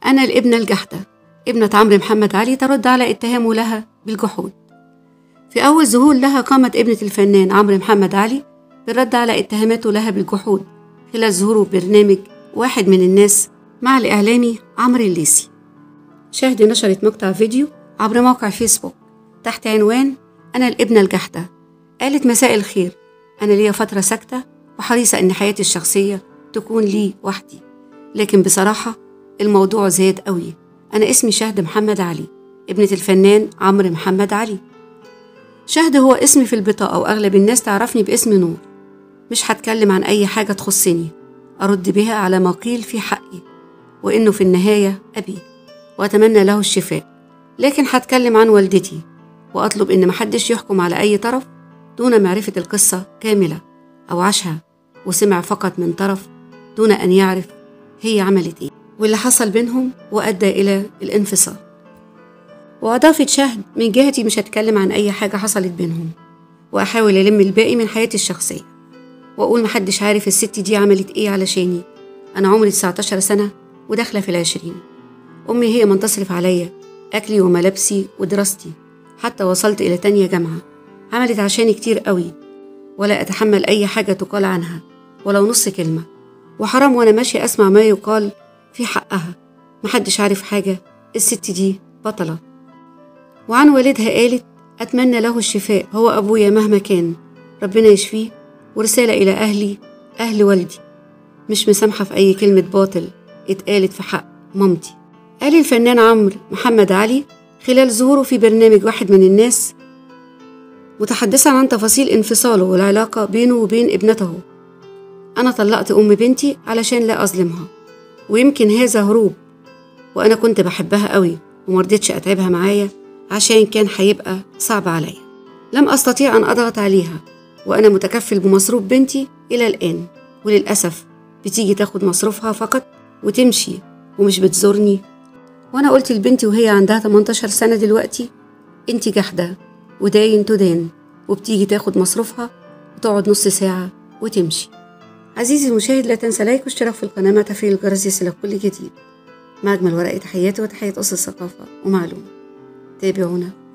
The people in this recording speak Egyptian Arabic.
أنا الابنة الجحدة ابنة عمرو محمد علي ترد على اتهامه لها بالجحود في أول ظهور لها قامت ابنة الفنان عمرو محمد علي بالرد على اتهاماته لها بالجحود خلال ظهوره برنامج واحد من الناس مع الإعلامي عمرو الليسي شاهد نشرت مقطع فيديو عبر موقع فيسبوك تحت عنوان أنا الابنة الجحدة قالت مساء الخير أنا ليا فترة ساكتة وحريصة إن حياتي الشخصية تكون لي وحدي لكن بصراحة الموضوع زاد قوي أنا اسمي شهد محمد علي ابنة الفنان عمرو محمد علي شهد هو اسمي في البطاقة وأغلب الناس تعرفني باسم نور مش هتكلم عن أي حاجة تخصني أرد بها على ما قيل في حقي وإنه في النهاية أبي وأتمنى له الشفاء لكن هتكلم عن والدتي وأطلب إن محدش يحكم على أي طرف دون معرفة القصة كاملة أو عاشها وسمع فقط من طرف دون أن يعرف هي عملت إيه واللي حصل بينهم وأدى إلى الانفصال وأضافت شهد من جهتي مش هتكلم عن أي حاجة حصلت بينهم وأحاول ألم الباقي من حياتي الشخصية وأقول محدش عارف الست دي عملت إيه علشاني أنا عمري 19 سنة وداخلة في العشرين أمي هي من تصرف عليا أكلي وملابسي ودراستي حتى وصلت إلى تانية جامعة عملت عشاني كتير قوي ولا أتحمل أي حاجة تقال عنها ولو نص كلمة وحرام وأنا ماشية أسمع ما يقال في حقها محدش عارف حاجة الست دي بطلة وعن والدها قالت أتمنى له الشفاء هو أبويا مهما كان ربنا يشفيه ورسالة إلى أهلي أهل والدي مش مسامحة في أي كلمة باطل اتقالت في حق مامتي قال الفنان عمرو محمد علي خلال ظهوره في برنامج واحد من الناس متحدثا عن تفاصيل انفصاله والعلاقة بينه وبين ابنته أنا طلقت أم بنتي علشان لا أظلمها ويمكن هذا هروب وأنا كنت بحبها قوي ومرضتش أتعبها معايا عشان كان هيبقى صعب عليا لم أستطيع أن أضغط عليها وأنا متكفل بمصروف بنتي إلى الآن وللأسف بتيجي تاخد مصروفها فقط وتمشي ومش بتزورني وأنا قلت لبنتي وهي عندها 18 سنة دلوقتي انت جحدة وداين تدان وبتيجي تاخد مصروفها وتقعد نص ساعة وتمشي عزيزي المشاهد لا تنسى لايك واشتراك في القناة مع تفعيل الجرس يصلك كل جديد مع أجمل ورقة تحياتي وتحية أسس الثقافة ومعلومة تابعونا